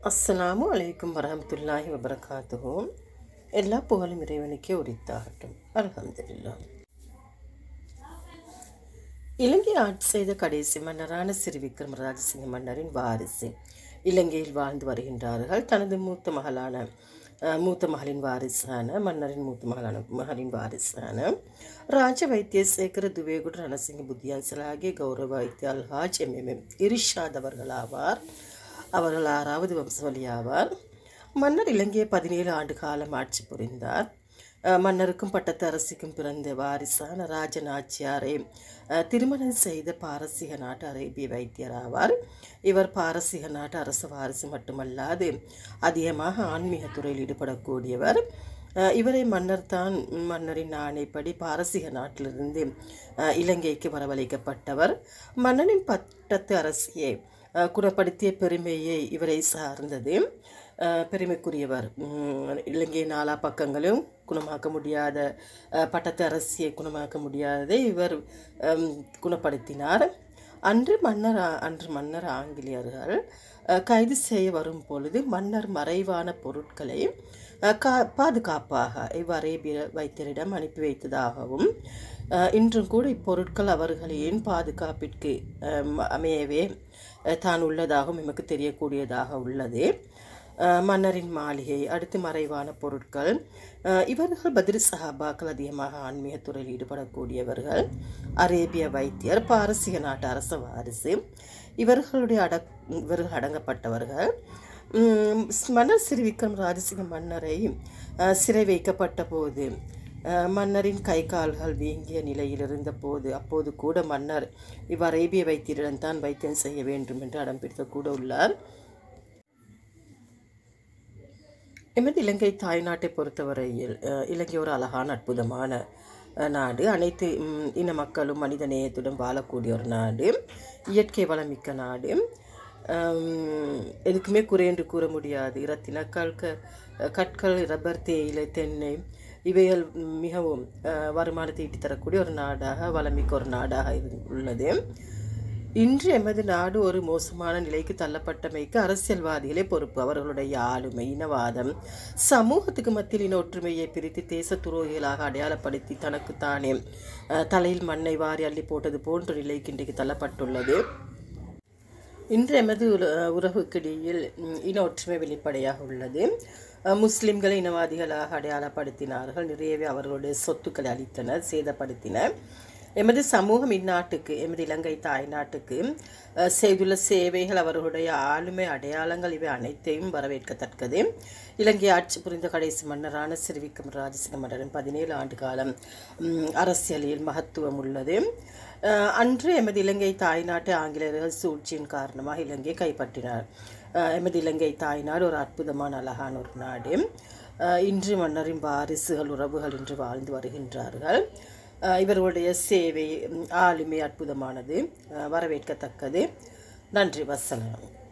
அஸ்ஸலாமு அலைக்கும் வரஹமத்துல்லாஹி வபரகாத்துஹு எல்லா புகழும் இறைவனுக்கே உரித்தாகட்டும் அல்ஹம்துலில்லாஹ் இலங்கை ஆட்சி செய்த கடைசி மன்னரான சிறு விக்ரம ராஜசிங்க மன்னரின் வாரிசு இலங்கையில் வாழ்ந்து வருகின்றார்கள் தனது மூத்த மகளான அஹ், மூத்த மகளின் வாரிசான மன்னரின் மூத்த மகளான மகளின் வாரிசான ராஜ வைத்தியசேகர துவேகுட ரணசிங்க புத்தியாசலாகிய கௌரவ வைத்திய அல்ஹாஜ் எம்எம்எம் இரிஷாத் அவர்கள் ஆவார் அவர்கள் ஆறாவது வம்சவழி ஆவார் மன்னர் இலங்கையை பதினேழு ஆண்டு காலம் ஆட்சி புரிந்தார் அஹ் மன்னருக்கும் பட்டத்து அரசிக்கும் பிறந்த வாரிசான ராஜ நாச்சியாரை அஹ், திருமணம் செய்த பாரசீக நாட்டு அரேபிய வைத்தியர் ஆவார் இவர் பாரசீக நாட்டு அரச வாரிசு மட்டுமல்லாது அதிகமாக ஆன்மீக துறையில் ஈடுபடக்கூடியவர் அஹ், இவரை மன்னர் தான் மன்னரின் ஆணைப்படி பாரசீக நாட்டிலிருந்து அஹ், இலங்கைக்கு வரவழைக்கப்பட்டவர் மன்னனின் பட்டத்து அரசியை அஹ், குணப்படுத்திய பெருமையை இவரை சார்ந்தது அஹ், பெருமைக்குரியவர் உம், இலங்கை நாலா பக்கங்களும் குணமாக்க முடியாத அஹ், பட்டத்து அரசியை குணமாக்க முடியாததை இவர் அம், குணப்படுத்தினார் அன்று மன்னர் ஆ- அன்று மன்னர் ஆங்கிலேயர்கள் அஹ், கைது செய்ய வரும் பொழுது மன்னர் மறைவான பொருட்களை அஹ், கா பாதுகாப்பாக இவ் அரேபிய வைத்தியரிடம் அனுப்பி வைத்ததாகவும் அஹ், இன்றும் கூட இப்பொருட்கள் அவர்களின் பாதுகாப்பிற்கு அம், அமையவே அஹ், தான் உள்ளதாகவும் எமக்கு தெரியக்கூடியதாக உள்ளது அஹ், மன்னரின் மாளிகை அடுத்து மறைவான பொருட்கள் அஹ், இவர்கள் பதில் சஹாபாக்கள் அதிகமாக ஆன்மீக துறையில் ஈடுபடக்கூடியவர்கள் அரேபிய வைத்தியர் பாரசீக நாட்டு அரச வாரிசு இவர்களுடைய அடக் இவர்கள் அடங்கப்பட்டவர்கள் உம், மன்னர் ஸ்ரீ விக்ரம் ராஜசிங்க மன்னரை அஹ், சிறை வைக்கப்பட்ட போது அஹ், மன்னரின் கை கால்கள் வீங்கிய நிலையில் இருந்தபோது அப்போது கூட மன்னர் இவ் அரேபிய வைத்தியரிடம் தான் வைத்தியம் செய்ய வேண்டும் என்று அடம் பிடித்த கூட உள்ளார் எமது இலங்கை தாய்நாட்டை பொறுத்தவரையில் அஹ், இலங்கை ஒரு அழகான அற்புதமான அஹ், நாடு அனைத்து ம், இன மக்களும் மனித நேயத்துடன் வாழக்கூடிய ஒரு நாடு இயற்கை வளமிக்க நாடு அம், எதுக்குமே குறை என்று கூற முடியாது இரத்தின கற்க கற்கள் ரப்பர் தேயிலை தென்னை இவைகள் மிகவும் அஹ், வருமானத்தை ஈட்டித் தரக்கூடிய ஒரு நாடாக வளமிக்க ஒரு நாடாக இரு- உள்ளது இன்று எமது நாடு ஒரு மோசமான நிலைக்கு தள்ளப்பட்டமைக்கு அரசியல்வாதிகளே பொறுப்பு அவர்களுடைய ஆளுமை இனவாதம் சமூகத்துக்கு மத்தியில் இன ஒற்றுமையை பிரித்து தேச துரோகிகளாக அடையாளப்படுத்தி தனக்குத்தானே அஹ், தலையில் மண்ணை வாரி அள்ளி போட்டது போன்ற நிலைக்கு இன்றைக்கு தள்ளப்பட்டுள்ளது இன்று எமது உல- உறவுக்கிடையில் ம், இன ஒற்றுமை வெளிப்படையாக உள்ளது அஹ், முஸ்லிம்களை இனவாதிகளாக அடையாளப்படுத்தினார்கள் நிறையவே அவர்களுடைய சொத்துக்களை அளித்தனர் சேதப்படுத்தினர் எமது சமூகம் இந்நாட்டுக்கு எமது இலங்கை தாய்நாட்டுக்கு அஹ், செய்துள்ள சேவைகள் அவர்களுடைய ஆளுமை அடையாளங்கள் இவை அனைத்தையும் வரவேற்கத்தக்கது இலங்கை ஆட்சி புரிந்த கடைசி மன்னரான ஸ்ரீ விக்ரம் ராஜசிங்க மன்னரின் பதினேழு ஆண்டு காலம் ம், அரசியலில் மகத்துவம் உள்ளது அஹ், அன்று எமது இலங்கை தாய்நாட்டு ஆங்கிலேயர்கள் சூழ்ச்சியின் காரணமாக இலங்கையை கைப்பற்றினார் அஹ், எமது இலங்கை தாய்நாடு ஒரு அற்புதமான அழகான ஒரு நாடு அஹ், இன்று மன்னரின் வாரிசுகள் உறவுகள் இன்று வாழ்ந்து வருகின்றார்கள் அஹ், இவர்களுடைய சேவை ம், ஆளுமை அற்புதமானது அஹ், வரவேற்கத்தக்கது நன்றி வசனம்